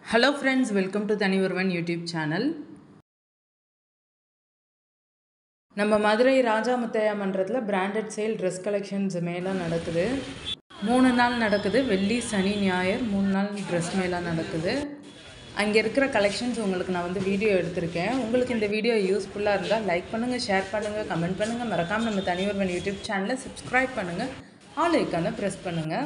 hello friends welcome to தனி ஒருவன் YouTube channel நம்ம மதுரை ராஜா முத்தையா மன்றத்தில் பிராண்டட் சேல் ட்ரெஸ் கலெக்ஷன்ஸ் மேலே நடக்குது மூணு நாள் நடக்குது வெள்ளி சனி ஞாயிறு மூணு நாள் ட்ரெஸ் மேலே நடக்குது அங்கே இருக்கிற கலெக்ஷன்ஸ் உங்களுக்கு நான் வந்து வீடியோ எடுத்திருக்கேன் உங்களுக்கு இந்த வீடியோ யூஸ்ஃபுல்லாக இருந்தால் லைக் பண்ணுங்கள் ஷேர் பண்ணுங்கள் கமெண்ட் பண்ணுங்கள் மறக்காமல் நம்ம தனி ஒருவன் யூடியூப் சேனலை சப்ஸ்கிரைப் பண்ணுங்கள் ஆல் ஐக்கானை ப்ரெஸ் பண்ணுங்கள்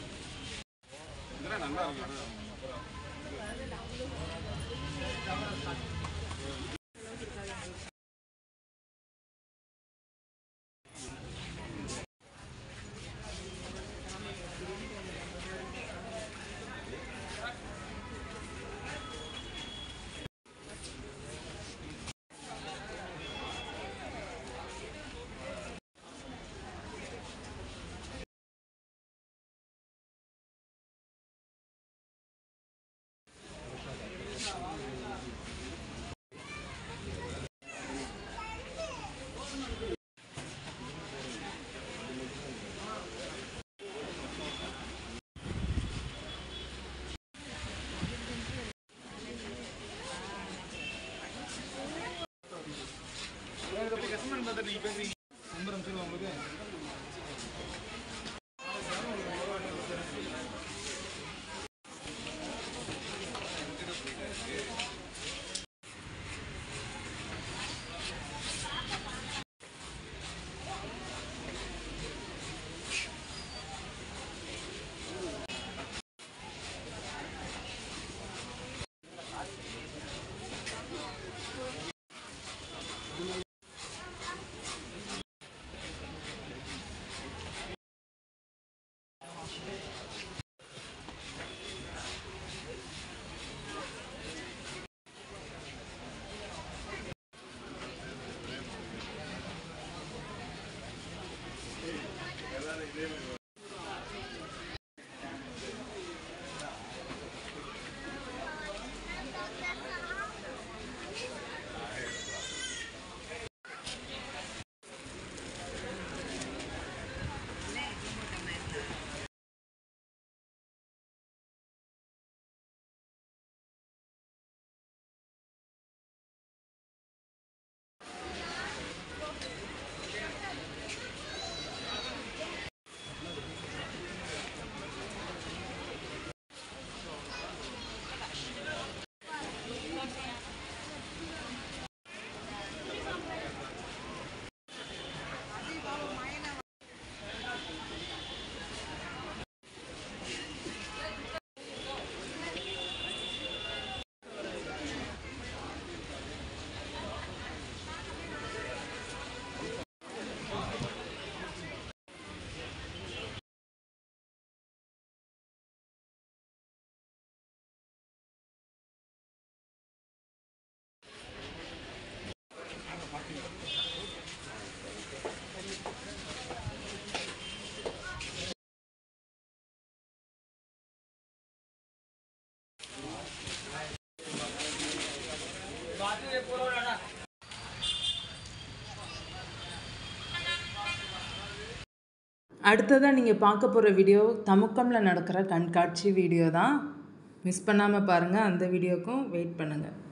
அடுத்ததாக நீங்கள் பார்க்க போகிற வீடியோ தமுக்கமில் நடக்கிற கண்காட்சி வீடியோ தான் மிஸ் பண்ணாமல் பாருங்கள் அந்த வீடியோக்கும் வெயிட் பண்ணுங்கள்